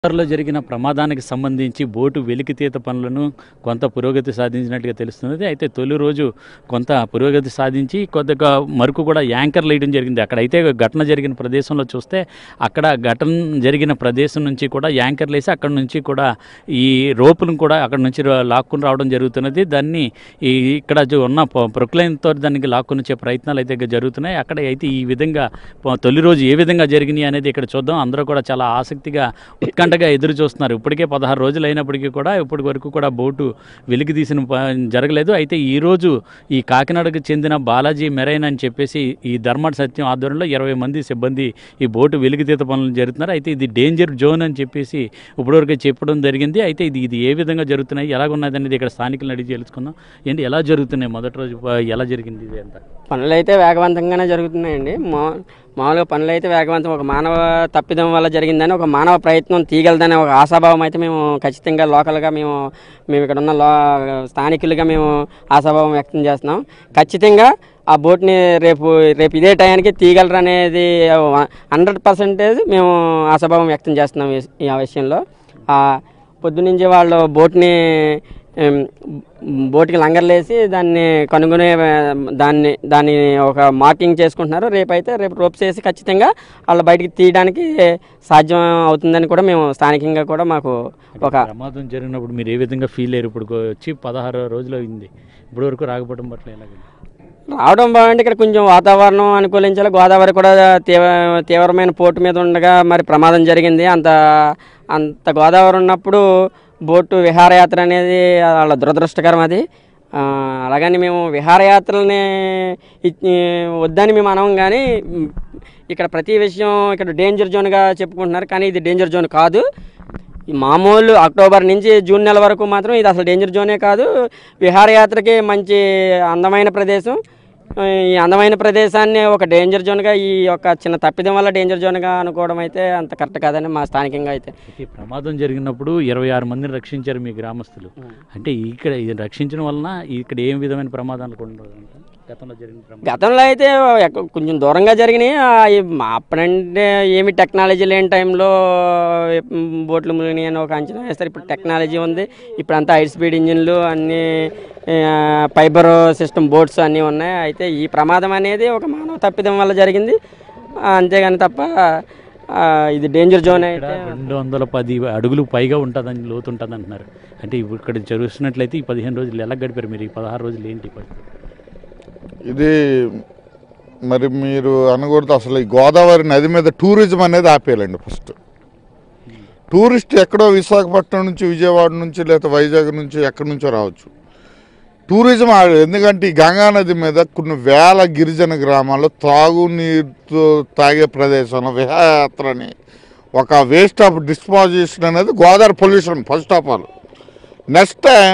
లో జరిగిన ప్రమాదానికి సంబంధించి బోటు వెలికితీత పనులను కొంత పురోగతి సాధించినట్టుగా తెలుస్తున్నది అయితే తొలి రోజు కొంత పురోగతి సాధించి కొద్దిగా మరుకు కూడా యాంకర్ వేయడం జరిగింది అక్కడైతే ఘటన జరిగిన ప్రదేశంలో చూస్తే అక్కడ ఘటన జరిగిన ప్రదేశం నుంచి కూడా యాంకర్లు వేసి అక్కడ నుంచి కూడా ఈ రోపులను కూడా అక్కడ నుంచి రా- లాక్కుని రావడం జరుగుతున్నది దాన్ని ఈ ఇక్కడ జు- ఉన్న ప్రొక్లైన్తో దానికి లాక్కుని వచ్చే ప్రయత్నాలు అయితే జరుగుతున్నాయి అక్కడ అయితే ఈ విధంగా ప- తొలి రోజు ఏ విధంగా జరిగినాయి అనేది ఇక్కడ చూద్దాం అందరూ కూడా చాలా ఆసక్తిగా ఉత్కంఠగా ఎదురు చూస్తున్నారు ఇప్పటికే పదహారు రోజులు అయినప్పటికీ కూడా ఇప్పటి వరకు కూడా బోటు వెలికి తీసిన ప- జరగలేదు అయితే ఈ రోజు ఈ కాకినాడకు చెందిన బాలాజీ మెరైన్ అని చెప్పేసి ఈ ధర్మట సత్యం ఆధ్వర్యంలో ఇరవై మంది సిబ్బంది ఈ బోటు వెలికితీత పనులు జరుగుతున్నారు అయితే ఇది డేంజర్ జోన్ అని చెప్పేసి ఇప్పటివరకు చెప్పడం జరిగింది అయితే ఇది ఇది ఏ విధంగా జరుగుతున్నాయి ఎలాగున్నది అనేది ఇక్కడ స్థానికులను అడిగి తెలుసుకుందాం ఏంటి ఎలా జరుగుతున్నాయి మొదటి రోజు ప- ఎలా జరిగింది ఇది అంతా పనులు అయితే వేగవంతంగానే జరుగుతున్నాయండి మా మామూలుగా పనులు అయితే వేగవంతం ఒక మానవ తప్పిదం వల్ల జరిగిందని ఒక మానవ ప్రయత్నం తీగలదనే ఒక ఆశాభావం అయితే మేము ఖచ్చితంగా లోకల్గా మేము మేము ఇక్కడ ఉన్న లో స్థానికులుగా మేము ఆశాభావం వ్యక్తం చేస్తున్నాం ఖచ్చితంగా ఆ బోట్ని రేపు రేపు ఇదే టయానికి తీగలరు అనేది హండ్రెడ్ పర్సెంటేజ్ మేము ఆశాభావం వ్యక్తం చేస్తున్నాం ఈ- ఈ ఆ విషయంలో ఆ పొద్దునుంచి వాళ్ళు బోట్ని ఏం, బోట్కి లంగర్లేసి దాన్ని కనుగొనే ఆ, దాన్ని దాన్ని ఒక మార్కింగ్ చేసుకుంటున్నారు రేపైతే రేపు రోప్స్ వేసి ఖచ్చితంగా వాళ్ళు బయటికి తీయడానికి సాధ్యం అవుతుందని కూడా మేము స్థానికంగా కూడా మాకు ఒక ప్రమాదం జరిగినప్పుడు మీరు ఏ విధంగా ఫీల్ అయ్యారు ఇప్పుడు వచ్చి పదహారు రోజులు అయింది ఇప్పటి వరకు రాకపోవడం పట్ల ఎలాగ రావడం బాగుంటే ఇక్కడ కొంచెం వాతావరణం అనుకూలించాలి గోదావరి కూడా తీవ్ర తీవ్రమైన పోటు మీద ఉండగా మరి ప్రమాదం జరిగింది అంత అంత గోదావరి ఉన్నప్పుడు బోటు విహారయాత్ర అనేది వాళ్ళ దురదృష్టకరం అది ఆ, అలాగని మేము విహారయాత్రల్ని ఇ- వద్దని మేము అనము కానీ మ్, ఇక్కడ ప్రతి విషయం ఇక్కడ డేంజర్ జోన్గా చెప్పుకుంటున్నారు కానీ ఇది డేంజర్ జోన్ కాదు ఈ మామూలు అక్టోబర్ నుంచి జూన్ నెల వరకు మాత్రం ఇది అసలు డేంజర్ జోనే కాదు విహారయాత్రకి మంచి అందమైన ప్రదేశం ఈ అందమైన ప్రదేశాన్ని ఒక డేంజర్ జోన్గా ఈ యొక్క చిన్న తప్పిదం వల్ల డేంజర్ జోన్గా అనుకోవడం అయితే అంత కరెక్ట్ కాదని మా స్థానికంగా అయితే అయితే ఈ ప్రమాదం జరిగినప్పుడు ఇరవై ఆరు మందిని రక్షించారు మీ గ్రామస్తులు అంటే ఇక్కడ ఇది రక్షించడం వలన ఇక్కడ ఏం విధమైన ప్రమాదాలు ఉండదు గతంలో జరిగిన ప్రమాదం గతంలో అయితే ఎక్క- కొంచెం దూరంగా జరిగినాయి ఆ, ఈ మా అప్పుడంటే ఏమి టెక్నాలజీ లేని టైంలో ఉమ్, బోట్లు మునిగినాయి అని ఒక అంచనా వేస్తారు ఇప్పుడు టెక్నాలజీ ఉంది ఇప్పుడు అంతా హై స్పీడ్ ఇంజిన్లు అన్నీ ఆ, ఫైబర్ సిస్టమ్ బోట్స్ అన్నీ ఉన్నాయి అయితే ఈ ప్రమాదం అనేది ఒక మానవ తప్పిదం వల్ల జరిగింది ఆ, అంతేగాని తప్ప ఆ, ఇది డేంజర్ జోన్ ఇక్కడ అయితే రెండు వందల పది అడుగులు పైగా ఉంటుందని లోతు ఉంటుంది అంటున్నారు అంటే ఇప్పుడు ఇక్కడ జరుగుతున్నట్లయితే ఈ పదిహేను రోజులు ఎలా గడిపారు మీరు ఈ పదహారు రోజులు ఏంటి పరిస్థితి ఇది మరి మీరు అనకూడదు అసలు ఈ గోదావరి నది మీద టూరిజం అనేది ఆపేయాలండి ఫస్ట్ టూరిస్ట్ ఎక్కడో విశాఖపట్నం నుంచి విజయవాడ నుంచి లేదా వైజాగ్ నుంచి ఎక్కడి నుంచో రావచ్చు టూరిజం ఆ- ఎందుకంటే ఈ గంగా నది మీద కొన్ని వేల గిరిజన గ్రామాల్లో త్రాగునీరుతో తాగే ప్రదేశంలో విహారయాత్రని ఒక వేస్ట్ ఆఫ్ డిస్పాజిషన్ అనేది Godavari pollution first of all next time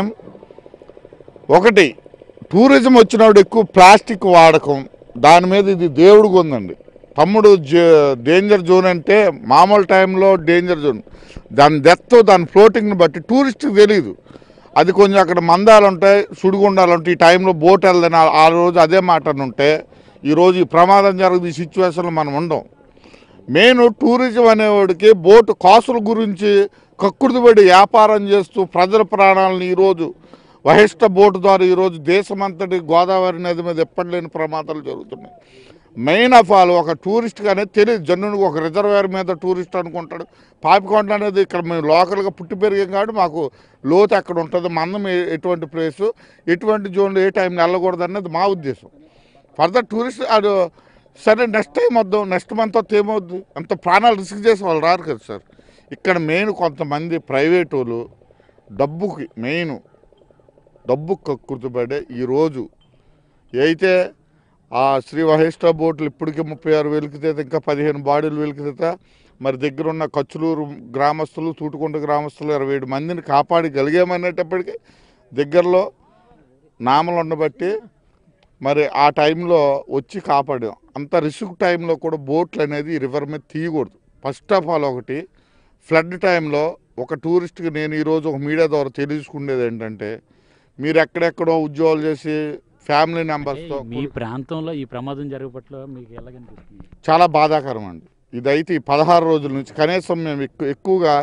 ఒకటి టూరిజం వచ్చినప్పుడు ఎక్కువ ప్లాస్టిక్ వాడకం దాని మీద ఇది దేవుడికి ఉందండి తమ్ముడు జ- డేంజర్ జోన్ అంటే మామూలు టైంలో డేంజర్ జోన్ దాని డెత్ దాని ఫ్లోటింగ్ని బట్టి టూరిస్ట్కి తెలియదు అది కొంచెం అక్కడ మందాలు ఉంటాయి సుడిగుండాలు ఉంటాయి ఈ టైంలో బోట్ వెళ్ళదని ఆ- ఆ రోజు అదే మాట అని ఉంటే ఈరోజు ఈ ప్రమాదం జరుగుతుంది ఈ సిచ్యువేషన్లో మనం ఉండం మెయిన్ టూరిజం అనేవాడికి బోటు కాసుల గురించి కక్కుర్తిపడి వ్యాపారం చేస్తూ ప్రజల ప్రాణాలను ఈరోజు వహిష్ట బోటు ద్వారా ఈరోజు దేశమంతటి గోదావరి నది మీద ఎప్పటి లేని ప్రమాదాలు జరుగుతున్నాయి మెయిన్ ఆఫ్ ఆల్ ఒక టూరిస్ట్గా అనేది తెలియదు జన్నునికి ఒక రిజర్వేర్ మీద టూరిస్ట్ అనుకుంటాడు పాపికొండ అనేది ఇక్కడ మేము లోకల్గా పుట్టి పెరిగాం కాబట్టి మాకు లోతు ఎక్కడ ఉంటుంది మందం ఏ- ఎటువంటి ప్లేసు ఎటువంటి జోన్లో ఏ టైంలో వెళ్ళకూడదు అనేది మా ఉద్దేశం ఫర్దర్ టూరిస్ట్ అది సరే నెక్స్ట్ టైం వద్దాం నెక్స్ట్ మంత్ వస్తే ఏమవుద్ది అంత ప్రాణాలు రిస్క్ చేసి వాళ్ళు రారు కదా సార్ ఇక్కడ మెయిన్ కొంతమంది ప్రైవేట్ వాళ్ళు డబ్బుకి మెయిన్ డబ్బు కక్కుర్తిపడే ఈరోజు అయితే ఆ శ్రీ వహిష్ట బోట్లు ఇప్పటికే ముప్పై ఆరు వెలికితే ఇంకా పదిహేను బాడీలు వెలికితే మరి దగ్గర ఉన్న కచ్చులూరు గ్రామస్తులు తూటుకుంట గ్రామస్తులు ఇరవై ఏడు మందిని కాపాడగలిగామనేటప్పటికీ దగ్గరలో నామలు ఉండబట్టి మరి ఆ టైంలో వచ్చి కాపాడాం అంత రిస్క్ టైంలో కూడా బోట్లు అనేది ఈ రివర్ మీద తీయకూడదు ఫస్ట్ ఆఫ్ ఆల్ ఒకటి ఫ్లడ్ టైంలో ఒక టూరిస్ట్కి నేను ఈరోజు ఒక మీడియా ద్వారా తెలుసుకునేది ఏంటంటే మీరు ఎక్కడెక్కడో ఉద్యోగాలు చేసి ఫ్యామిలీ మెంబర్స్తో మీ ప్రాంతంలో ఈ ప్రమాదం జరిగే పట్ల మీకు ఎలాగనిపిస్తుంది చాలా బాధాకరం అండి ఇదైతే ఈ పదహారు రోజుల నుంచి కనీసం మేము ఎక్కువ ఎక్కువగా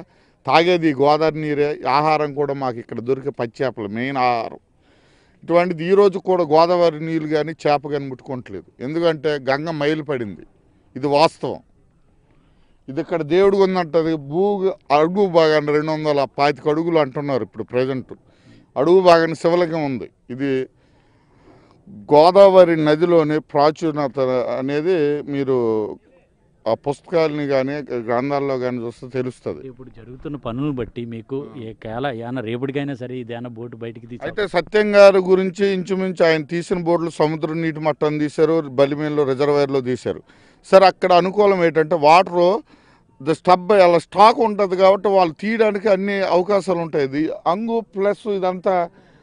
తాగేది ఈ గోదావరి నీరే ఆహారం కూడా మాకు ఇక్కడ దొరికే పచ్చి చేపలు మెయిన్ ఆహారం ఇటువంటిది ఈ రోజు కూడా గోదావరి నీళ్ళు కానీ చేప కానీ ముట్టుకోవట్లేదు ఎందుకంటే గంగ మైలు పడింది ఇది వాస్తవం ఇది ఇక్కడ దేవుడు ఉందంటది భూ అడుగు భాగాన్ని రెండు వందల పాతిక అడుగులు అంటున్నారు ఇప్పుడు ప్రజెంట్ అడుగు భాగాన్ని శివలింగం ఉంది ఇది గోదావరి నదిలోని ప్రాచుర్యత అనేది మీరు ఆ పుస్తకాలని కానీ గ్రంథాల్లో కానీ చూస్తే తెలుస్తుంది ఇప్పుడు జరుగుతున్న పనులను బట్టి మీకు ఏ కేల ఏమైనా రేపటికైనా సరే ఇదేనా బోటు బయటికి తీసి అయితే సత్యం గారి గురించి ఇంచుమించు ఆయన తీసిన బోర్డులు సముద్ర నీటి మట్టం తీశారు బలిమేల్లో రిజర్వాయర్లో తీశారు సార్ అక్కడ అనుకూలం ఏంటంటే వాటర్ ద స్టబ్ అలా స్టాక్ ఉంటుంది కాబట్టి వాళ్ళు తీయడానికి అన్ని అవకాశాలు ఉంటాయి ఇది అంగు ప్లస్ ఇదంతా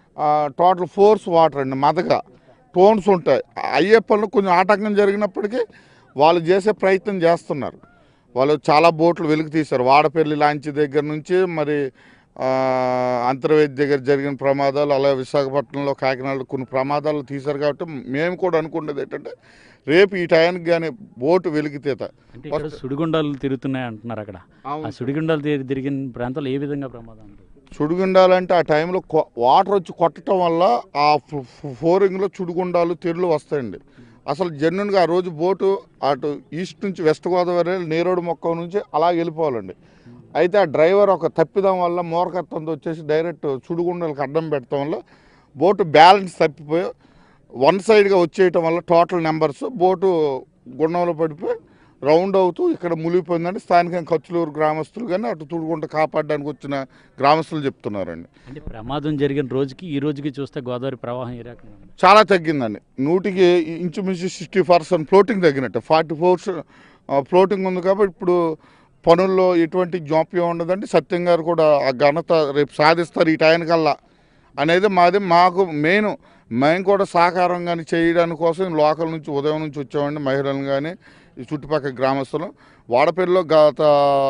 టోటల్ ఫోర్స్ వాటర్ అండి మదగ టోన్స్ ఉంటాయి అయ్యే పనులు కొంచెం ఆటంకం జరిగినప్పటికీ వాళ్ళు చేసే ప్రయత్నం చేస్తున్నారు వాళ్ళు చాలా బోట్లు వెలికి తీశారు వాడపల్లి లాంచ్ దగ్గర నుంచి మరి ఆ, అంతర్వేది దగ్గర జరిగిన ప్రమాదాలు అలాగే విశాఖపట్నంలో కాకినాడలో కొన్ని ప్రమాదాలు తీశారు కాబట్టి మేము కూడా అనుకున్నది ఏంటంటే రేపు ఈ టయానికి కానీ బోటు వెలికితేత అంటే ఇక్కడ సుడిగుండాలు తిరుగుతున్నాయి అంటున్నారు అక్కడ ఆ సుడిగుండాలు తిరిగి- తిరిగిన ప్రాంతాల్లో ఏ విధంగా ప్రమాదం ఉంటుంది చుడుగుండాలంటే ఆ టైంలో కొ- వాటర్ వచ్చి కొట్టడం వల్ల ఆ ఫ్- ఫ్- ఫోరింగ్లో చుడుగుండాలు తెరులు వస్తాయండి అసలు జెన్యున్గా ఆ రోజు బోటు అటు ఈస్ట్ నుంచి వెస్ట్ గోదావరి నేరోడు మొక్క నుంచి అలా వెళ్ళిపోవాలండి అయితే ఆ డ్రైవర్ ఒక తప్పిదం వల్ల మూర్ఖత్వంతో వచ్చేసి డైరెక్ట్ చుడుగుండాలకు అడ్డం పెట్టడం వల్ల బోటు బ్యాలెన్స్ తప్పిపోయి వన్ సైడ్గా వచ్చేయటం వల్ల టోటల్ నెంబర్స్ బోటు గుండంలో పడిపోయి రౌండ్ అవుతూ ఇక్కడ మునిగిపోయిందని స్థానికంగా ఖర్చులూరు గ్రామస్తులు కానీ అటు తుడుగుంట కాపాడడానికి వచ్చిన గ్రామస్తులు చెప్తున్నారండి అంటే ప్రమాదం జరిగిన రోజుకి ఈ రోజుకి చూస్తే గోదావరి ప్రవాహం ఏ రకంగా ఉంది? చాలా తగ్గిందండి నూటికి ఇంచుమించు సిక్స్టీ పర్సెంట్ ఫ్లోటింగ్ తగ్గినట్టు ఫార్టీ ఫోర్స్ ఫ్లోటింగ్ ఉంది కాబట్టి ఇప్పుడు పనుల్లో ఎటువంటి జాప్యం ఉండదండి సత్యం గారు కూడా ఆ ఘనత రేపు సాధిస్తారు ఈ టైంకల్లా అనేది మాది మాకు మెయిన్ మేము కూడా సహకారం కానీ చేయడానికి కోసం లోకల్ నుంచి ఉదయం నుంచి వచ్చామండి మహిళలను కానీ ఈ చుట్టుపక్కల గ్రామస్తులు వాడపల్లిలో గత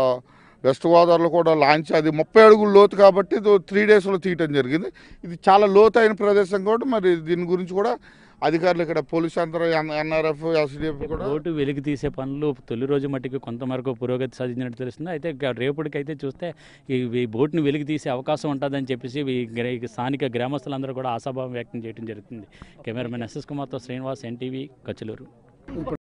వెస్ట్ గోదావరిలో కూడా లాంచ్ అది ముప్పై అడుగులు లోతు కాబట్టి ఇది త్రీ డేస్లో తీయటం జరిగింది ఇది చాలా లోతైన ప్రదేశం కూడా మరి దీని గురించి కూడా అధికారులు ఇక్కడ పోలీస్ యంత్రం ఎన్ఆర్ఎఫ్ ఎస్డిఎఫ్ కూడా బోటు వెలికి తీసే పనులు తొలి రోజు మట్టికి కొంతవరకు పురోగతి సాధించినట్టు తెలుస్తుంది అయితే ఇక రేపటికైతే చూస్తే ఈ ఈ బోట్ని వెలికి తీసే అవకాశం ఉంటుందని చెప్పేసి ఈ గ్ర- ఈ స్థానిక గ్రామస్తులందరూ కూడా ఆశాభావం వ్యక్తం చేయడం జరుగుతుంది కెమెరామెన్ ఎస్ఎస్ కుమార్తో శ్రీనివాస్ ఎన్టీవీ కచ్చలూరు